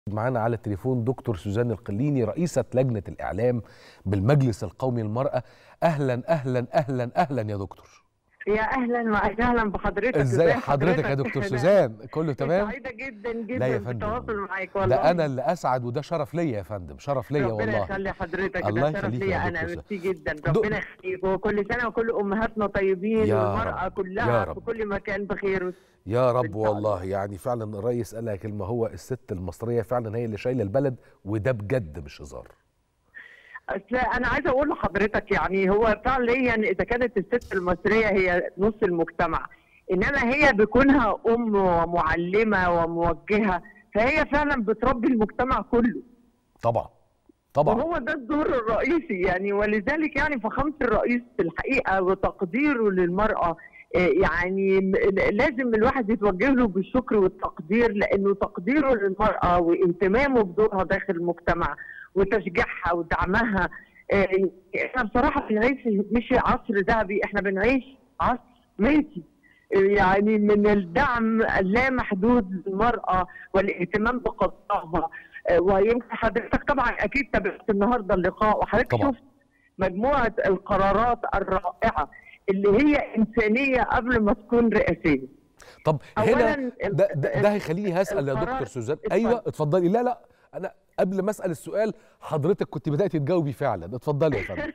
معانا على التليفون دكتور سوزان القليني رئيسة لجنة الإعلام بالمجلس القومي للمرأة أهلا أهلا أهلا أهلا يا دكتور يا اهلا واهلا بحضرتك ازاي حضرتك يا دكتور سوزان كله تمام سعيده جدا لا يا جدا فندم. بالتواصل معاك والله ده أنا اللي أسعد وده شرف ليا يا فندم شرف ليا ربنا والله يخلي حضرتك الله ده شرف يخليك يا ليا انا دكتور ميرسي جدا دك- ربنا يخليك وكل سنه وكل امهاتنا طيبين يا والمراه رب، كلها يا في رب. كل مكان بخير يا رب إن شاء الله. والله يعني فعلا الرئيس قالها كلمة هو الست المصرية فعلا هي اللي شايلة البلد وده بجد مش هزار اصل انا عايزه اقول لحضرتك يعني هو فعليا اذا كانت الست المصريه هي نص المجتمع انما هي بكونها ام ومعلمه وموجهه فهي فعلا بتربي المجتمع كله طبعا طبعا وهو ده الدور الرئيسي يعني ولذلك يعني فخامة الرئيس في الحقيقة وتقديره للمرأة آه، يعني م- لازم الواحد يتوجه له بالشكر والتقدير لأنه تقديره للمرأة واهتمامه بدورها داخل المجتمع وتشجيعها ودعمها آه، احنا بصراحة بنعيش مش عصر ذهبي احنا بنعيش عصر ميتي آه، يعني من الدعم اللامحدود للمرأة والاهتمام بقضاها آه، ويمكن حضرتك طبعا اكيد تابعت النهارده اللقاء وحضرتك طبعا. شفت مجموعه القرارات الرائعه اللي هي انسانيه قبل ما تكون رئاسيه. طب هنا اولا ده ده, ده هيخليني هسال يا القرار- دكتور سوزان اتفضل. ايوه اتفضلي لا لا انا قبل ما اسال السؤال حضرتك كنت بدات تجاوبي فعلا اتفضلي يا فندم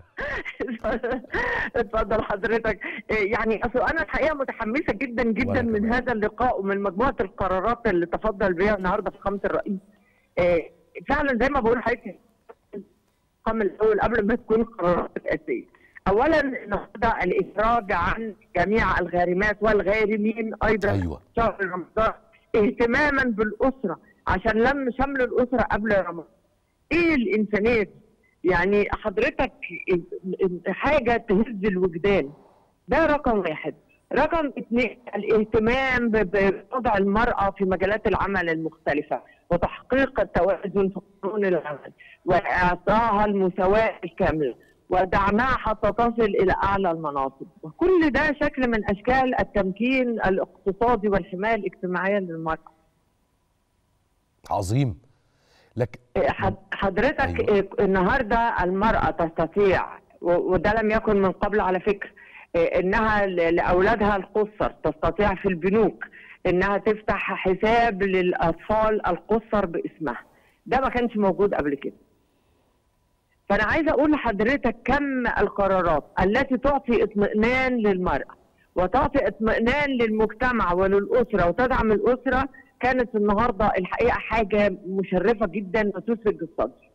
اتفضل حضرتك إيه يعني اصل انا الحقيقه متحمسه جدا جدا وأنا من كمان. هذا اللقاء ومن مجموعه القرارات اللي تفضل بها النهارده فخامه الرئيس إيه فعلا زي ما بقول لحضرتك الرقم الاول قبل ما تكون قرارات رئاسيه اولا النهارده الافراج عن جميع الغارمات والغارمين ايضا ايوه شهر رمضان اهتماما بالاسره عشان لم شمل الاسره قبل رمضان ايه الانسانيه دي؟ يعني حضرتك حاجه تهز الوجدان ده رقم واحد رقم اثنين الاهتمام ب- بوضع المرأة في مجالات العمل المختلفة وتحقيق التوازن في قانون العمل وإعطائها المساواة الكاملة ودعمها حتى تصل إلى أعلى المناصب وكل ده شكل من أشكال التمكين الاقتصادي والحماية الاجتماعية للمرأة عظيم لكن حد- حضرتك أيوة. أيوة. النهارده المرأة تستطيع و- وده لم يكن من قبل على فكرة إيه، انها ل- لاولادها القصر تستطيع في البنوك انها تفتح حساب للاطفال القصر باسمها ده ما كانش موجود قبل كده فانا عايزه اقول لحضرتك كم القرارات التي تعطي اطمئنان للمراه وتعطي اطمئنان للمجتمع وللاسره وتدعم الاسره كانت النهارده الحقيقه حاجه مشرفه جدا وتسرج الصدر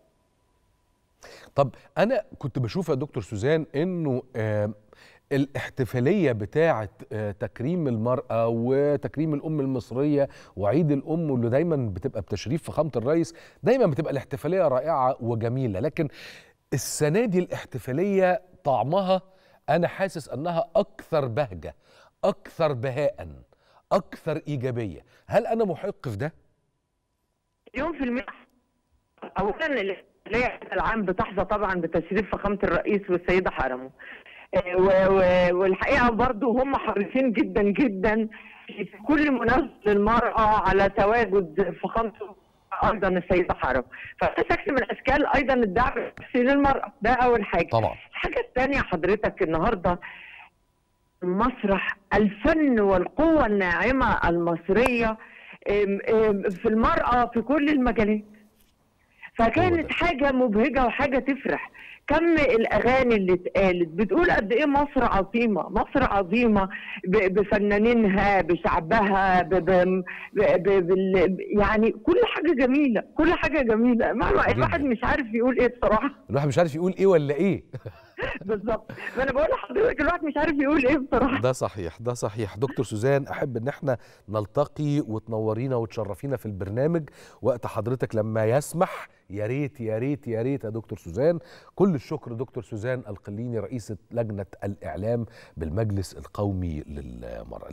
طب انا كنت بشوف يا دكتور سوزان انه آه الاحتفاليه بتاعه آه تكريم المراه وتكريم الام المصريه وعيد الام اللي دايما بتبقى بتشريف فخامه الرئيس دايما بتبقى الاحتفاليه رائعه وجميله لكن السنه دي الاحتفاليه طعمها انا حاسس انها اكثر بهجه اكثر بهاء اكثر ايجابيه هل انا محق في ده مليون في المية أولا الاحتفالية العام بتحظى طبعا بتشريف فخامة الرئيس والسيدة حرمه آه، و- و- والحقيقة برضو هم حريصين جدا جدا في كل مناسبة للمرأة على تواجد فخامته أيضا السيدة حرم فده شكل من أشكال أيضا الدعم النفسي للمرأة ده أول حاجة طبعا الحاجة الثانية حضرتك النهاردة المسرح الفن والقوة الناعمة المصرية ام- ام في المرأة في كل المجالات هو فكانت ده. حاجة مبهجة وحاجة تفرح كم الأغاني اللي اتقالت بتقول قد إيه مصر عظيمة مصر عظيمة ب- بفنانينها بشعبها ب ب ب ب بال- يعني كل حاجة جميلة كل حاجة جميلة مهما جداً. الواحد مش عارف يقول إيه بصراحة الواحد مش عارف يقول ايه ولا ايه بالظبط ما أنا بقول لحضرتك الواحد مش عارف يقول إيه بصراحة ده صحيح ده صحيح دكتور سوزان احب ان احنا نلتقي وتنورينا وتشرفينا في البرنامج وقت حضرتك لما يسمح يا ريت يا ريت يا ريت يا دكتور سوزان كل الشكر دكتور سوزان القليني رئيسة لجنة الإعلام بالمجلس القومي للمرأة